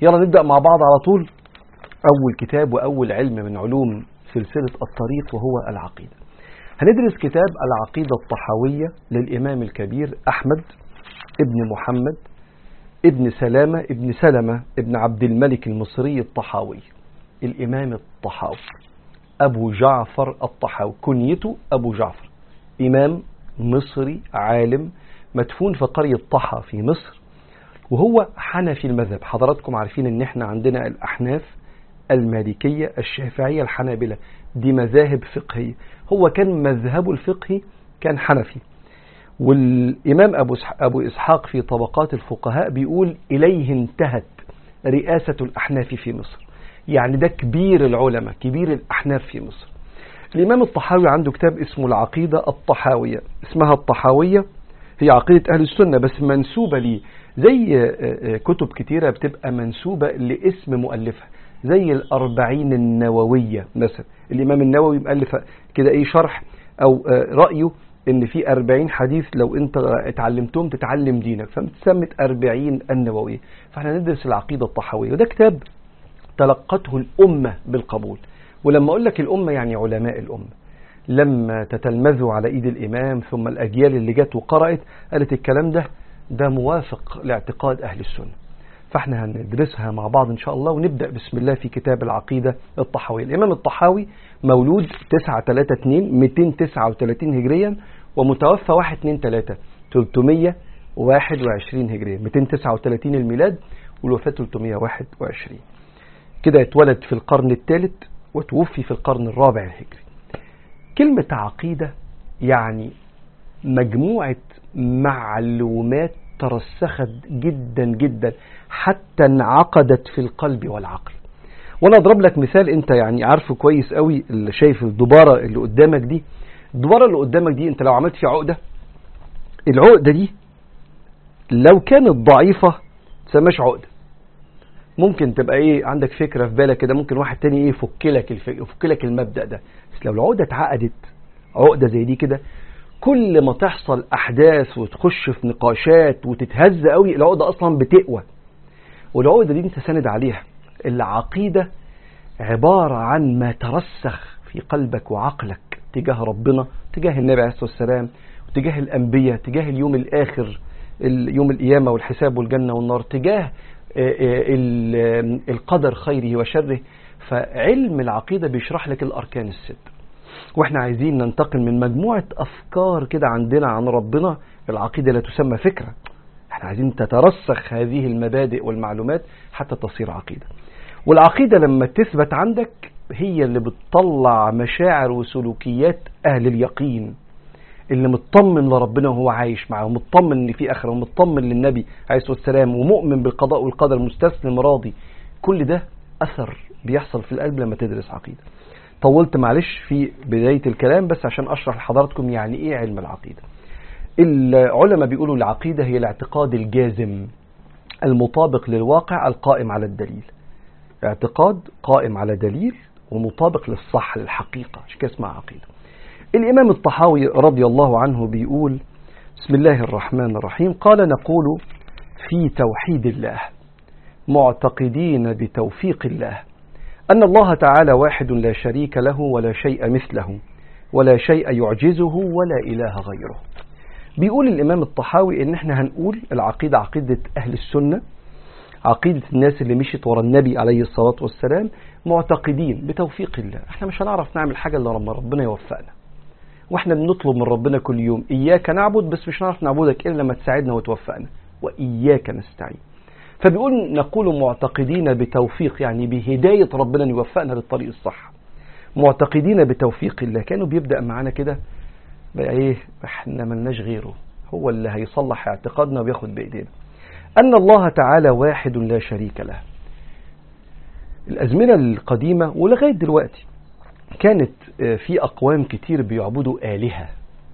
يلا نبدأ مع بعض على طول أول كتاب وأول علم من علوم سلسلة الطريق وهو العقيدة هندرس كتاب العقيدة الطحاوية للإمام الكبير أحمد ابن محمد ابن سلامة ابن سلمة ابن عبد الملك المصري الطحاوي الإمام الطحاوي أبو جعفر الطحاوي كنيته أبو جعفر إمام مصري عالم مدفون في قرية طحا في مصر وهو حنفي المذهب حضراتكم عارفين ان احنا عندنا الأحناف المالكية الشافعية الحنابلة دي مذاهب فقهية هو كان مذهبه الفقهي كان حنفي والإمام أبو أبو إسحاق في طبقات الفقهاء بيقول إليه انتهت رئاسة الأحناف في مصر يعني ده كبير العلماء كبير الأحناف في مصر الإمام الطحاوي عنده كتاب اسمه العقيدة الطحاوية اسمها الطحاوية هي عقيدة أهل السنة بس منسوبة ليه زي كتب كتيرة بتبقى منسوبة لاسم مؤلفها زي الأربعين النووية مثلا الإمام النووي مؤلف كده إيه شرح أو رأيه إن في أربعين حديث لو أنت اتعلمتهم تتعلم دينك فمتسمت أربعين النووية فاحنا ندرس العقيدة الطحاوية وده كتاب تلقته الأمة بالقبول ولما أقول لك الأمة يعني علماء الأمة لما تتلمذوا على إيد الإمام ثم الأجيال اللي جت وقرأت قالت الكلام ده ده موافق لاعتقاد أهل السنة فاحنا هندرسها مع بعض إن شاء الله ونبدأ بسم الله في كتاب العقيدة الطحاوية الإمام الطحاوي مولود 932 239 هجريا ومتوفى 123 321 هجريا 239 الميلاد والوفاة 321 كده اتولد في القرن الثالث وتوفي في القرن الرابع الهجري كلمة عقيدة يعني مجموعة معلومات ترسخت جدا جدا حتى انعقدت في القلب والعقل وانا اضرب لك مثال انت يعني عارفه كويس قوي اللي شايف الدبارة اللي قدامك دي الدبارة اللي قدامك دي انت لو عملت فيها عقدة العقدة دي لو كانت ضعيفة تسماش عقدة ممكن تبقى ايه عندك فكرة في بالك كده ممكن واحد تاني ايه يفك لك الفكرة يفك لك المبدأ ده بس لو العقدة اتعقدت عقدة زي دي كده كل ما تحصل احداث وتخش في نقاشات وتتهز قوي العقدة اصلا بتقوى والعقدة دي انت ساند عليها العقيدة عبارة عن ما ترسخ في قلبك وعقلك تجاه ربنا تجاه النبي عليه الصلاة والسلام وتجاه الأنبياء تجاه اليوم الآخر يوم القيامة والحساب والجنة والنار تجاه القدر خيره وشره فعلم العقيدة بيشرح لك الأركان الست واحنا عايزين ننتقل من مجموعة أفكار كده عندنا عن ربنا العقيدة لا تسمى فكرة احنا عايزين تترسخ هذه المبادئ والمعلومات حتى تصير عقيدة والعقيدة لما تثبت عندك هي اللي بتطلع مشاعر وسلوكيات أهل اليقين اللي مطمن لربنا وهو عايش معاه ومطمن ان في اخره ومطمن للنبي عليه الصلاه والسلام ومؤمن بالقضاء والقدر مستسلم راضي كل ده اثر بيحصل في القلب لما تدرس عقيده طولت معلش في بدايه الكلام بس عشان اشرح لحضراتكم يعني ايه علم العقيده العلماء بيقولوا العقيده هي الاعتقاد الجازم المطابق للواقع القائم على الدليل اعتقاد قائم على دليل ومطابق للصح للحقيقه عشان كده اسمها عقيده الإمام الطحاوي رضي الله عنه بيقول بسم الله الرحمن الرحيم قال نقول في توحيد الله معتقدين بتوفيق الله أن الله تعالى واحد لا شريك له ولا شيء مثله ولا شيء يعجزه ولا إله غيره بيقول الإمام الطحاوي إن احنا هنقول العقيدة عقيدة أهل السنة عقيدة الناس اللي مشيت ورا النبي عليه الصلاة والسلام معتقدين بتوفيق الله احنا مش هنعرف نعمل حاجة إلا لما ربنا يوفقنا واحنا بنطلب من ربنا كل يوم إياك نعبد بس مش هنعرف نعبدك إلا لما تساعدنا وتوفقنا وإياك نستعين فبيقول نقول معتقدين بتوفيق يعني بهداية ربنا يوفقنا للطريق الصح معتقدين بتوفيق الله كانوا بيبدأ معانا كده بقى ايه احنا ملناش غيره هو اللي هيصلح اعتقادنا وياخد بإيدينا أن الله تعالى واحد لا شريك له الأزمنة القديمة ولغاية دلوقتي كانت في أقوام كتير بيعبدوا آلهة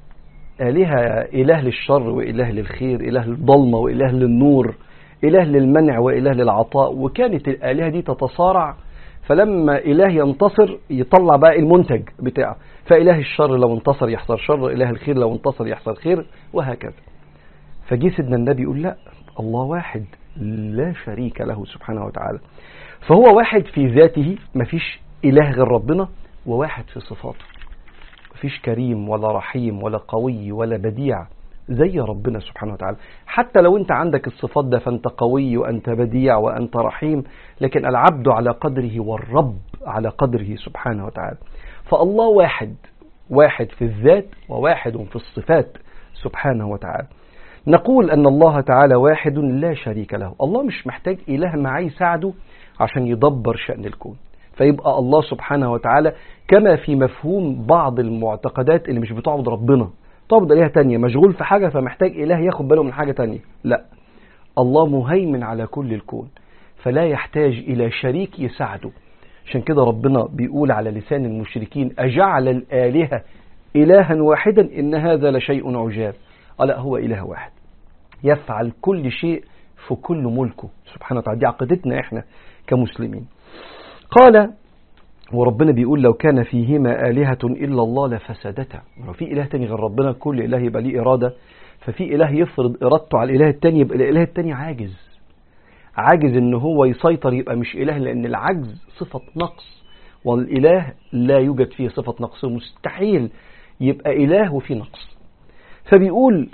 آلهة إله للشر وإله للخير إله للظلمة وإله للنور إله للمنع وإله للعطاء وكانت الآلهة دي تتصارع فلما إله ينتصر يطلع بقى المنتج بتاعه فإله الشر لو انتصر يحصل شر إله الخير لو انتصر يحصل خير وهكذا فجي سيدنا النبي يقول لا الله واحد لا شريك له سبحانه وتعالى فهو واحد في ذاته مفيش إله غير ربنا وواحد في صفاته مفيش كريم ولا رحيم ولا قوي ولا بديع زي ربنا سبحانه وتعالى حتى لو انت عندك الصفات ده فانت قوي وانت بديع وانت رحيم لكن العبد على قدره والرب على قدره سبحانه وتعالى فالله واحد واحد في الذات وواحد في الصفات سبحانه وتعالى نقول أن الله تعالى واحد لا شريك له الله مش محتاج إله معاه يساعده عشان يدبر شأن الكون فيبقى الله سبحانه وتعالى كما في مفهوم بعض المعتقدات اللي مش بتعبد ربنا تعبد إله تانية مشغول في حاجة فمحتاج إله ياخد باله من حاجة تانية لا الله مهيمن على كل الكون فلا يحتاج إلى شريك يساعده عشان كده ربنا بيقول على لسان المشركين أجعل الآلهة إلها واحدا إن هذا لشيء عجاب لا هو إله واحد يفعل كل شيء في كل ملكه سبحانه وتعالى دي عقيدتنا احنا كمسلمين قال وربنا بيقول لو كان فيهما آلهة إلا الله لفسدتا لو في إله تاني غير ربنا كل إله يبقى ليه إرادة ففي إله يفرض إرادته على الإله التاني يبقى الإله التاني عاجز عاجز إن هو يسيطر يبقى مش إله لأن العجز صفة نقص والإله لا يوجد فيه صفة نقص مستحيل يبقى إله وفيه نقص فبيقول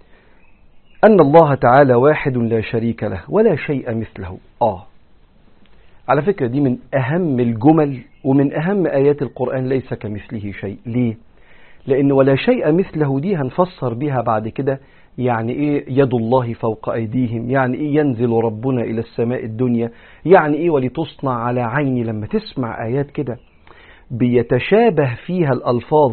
أن الله تعالى واحد لا شريك له ولا شيء مثله آه على فكرة دي من أهم الجمل ومن أهم آيات القرآن ليس كمثله شيء ليه؟ لأن ولا شيء مثله دي هنفسر بها بعد كده يعني إيه يد الله فوق أيديهم يعني إيه ينزل ربنا إلى السماء الدنيا يعني إيه ولتصنع على عيني لما تسمع آيات كده بيتشابه فيها الألفاظ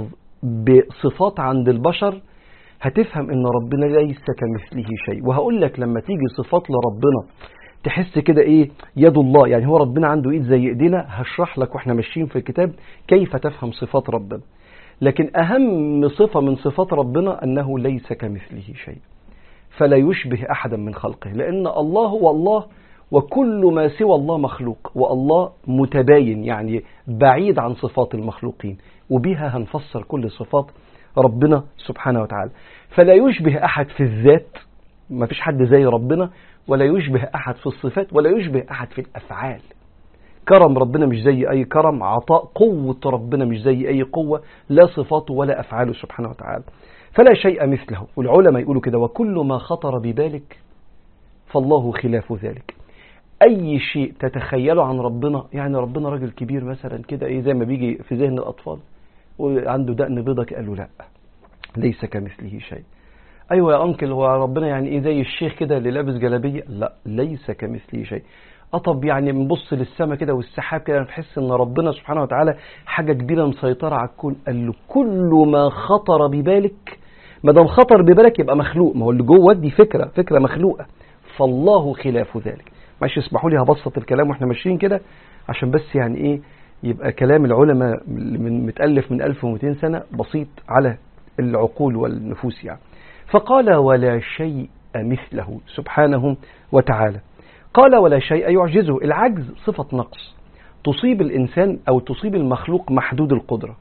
بصفات عند البشر هتفهم ان ربنا ليس كمثله شيء وهقول لك لما تيجي صفات لربنا تحس كده ايه يد الله يعني هو ربنا عنده ايد زي ايدينا هشرح لك واحنا ماشيين في الكتاب كيف تفهم صفات ربنا لكن اهم صفة من صفات ربنا انه ليس كمثله شيء فلا يشبه احدا من خلقه لان الله هو الله وكل ما سوى الله مخلوق والله متباين يعني بعيد عن صفات المخلوقين وبها هنفسر كل صفات ربنا سبحانه وتعالى فلا يشبه أحد في الذات ما فيش حد زي ربنا ولا يشبه أحد في الصفات ولا يشبه أحد في الأفعال كرم ربنا مش زي أي كرم عطاء قوة ربنا مش زي أي قوة لا صفاته ولا أفعاله سبحانه وتعالى فلا شيء مثله والعلماء يقولوا كده وكل ما خطر ببالك فالله خلاف ذلك أي شيء تتخيله عن ربنا يعني ربنا راجل كبير مثلا كده إيه زي ما بيجي في ذهن الأطفال وعنده دقن بيضة قال له لا ليس كمثله شيء ايوه يا انكل هو ربنا يعني ايه زي الشيخ كده اللي لابس جلابيه لا ليس كمثله شيء اطب يعني بنبص للسماء كده والسحاب كده نحس ان ربنا سبحانه وتعالى حاجه كبيره مسيطره على الكون قال له كل ما خطر ببالك ما دام خطر ببالك يبقى مخلوق ما هو اللي جوه دي فكره فكره مخلوقه فالله خلاف ذلك معلش اسمحوا لي هبسط الكلام واحنا ماشيين كده عشان بس يعني ايه يبقى كلام العلماء من متألف من 1200 سنة بسيط على العقول والنفوس يعني فقال ولا شيء مثله سبحانه وتعالى قال ولا شيء يعجزه العجز صفة نقص تصيب الإنسان أو تصيب المخلوق محدود القدرة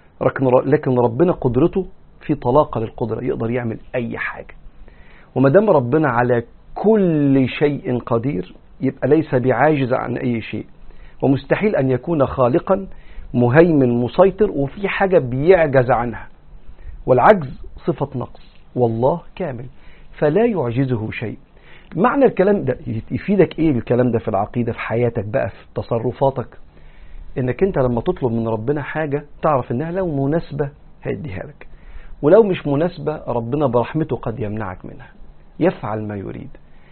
لكن ربنا قدرته في طلاقة للقدرة يقدر يعمل أي حاجة وما دام ربنا على كل شيء قدير يبقى ليس بعاجز عن أي شيء ومستحيل أن يكون خالقا مهيمن مسيطر وفي حاجة بيعجز عنها والعجز صفة نقص والله كامل فلا يعجزه شيء معنى الكلام ده يفيدك ايه الكلام ده في العقيدة في حياتك بقى في تصرفاتك انك انت لما تطلب من ربنا حاجة تعرف انها لو مناسبة هيديها لك ولو مش مناسبة ربنا برحمته قد يمنعك منها يفعل ما يريد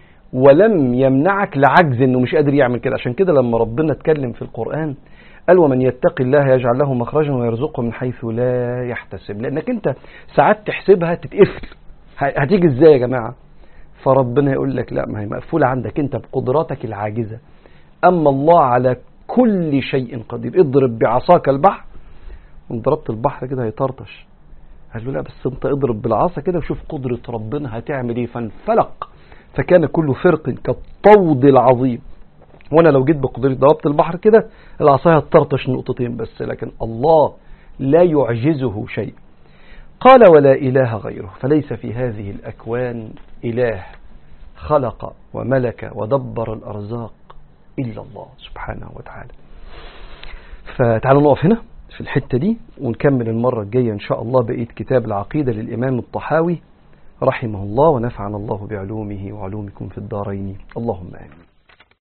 ولم يمنعك لعجز انه مش قادر يعمل كده عشان كده لما ربنا اتكلم في القرآن قال ومن يتق الله يجعل له مخرجا ويرزقه من حيث لا يحتسب لانك انت ساعات تحسبها تتقفل هتيجي ازاي يا جماعه فربنا يقول لك لا ما هي مقفوله عندك انت بقدراتك العاجزه اما الله على كل شيء قدير اضرب بعصاك البحر وان ضربت البحر كده هيطرطش قال له لا بس انت اضرب بالعصا كده وشوف قدره ربنا هتعمل ايه فانفلق فكان كل فرق كالطود العظيم وانا لو جيت بقدرتي ضربت البحر كده العصايه هتطرطش نقطتين بس لكن الله لا يعجزه شيء قال ولا اله غيره فليس في هذه الاكوان اله خلق وملك ودبر الأرزاق إلا الله سبحانه وتعالى فتعالوا نقف هنا في الحتة دي ونكمل المرة الجاية إن شاء الله بقية كتاب العقيدة للإمام الطحاوي رحمه الله ونفعنا الله بعلومه وعلومكم في الدارين اللهم آمين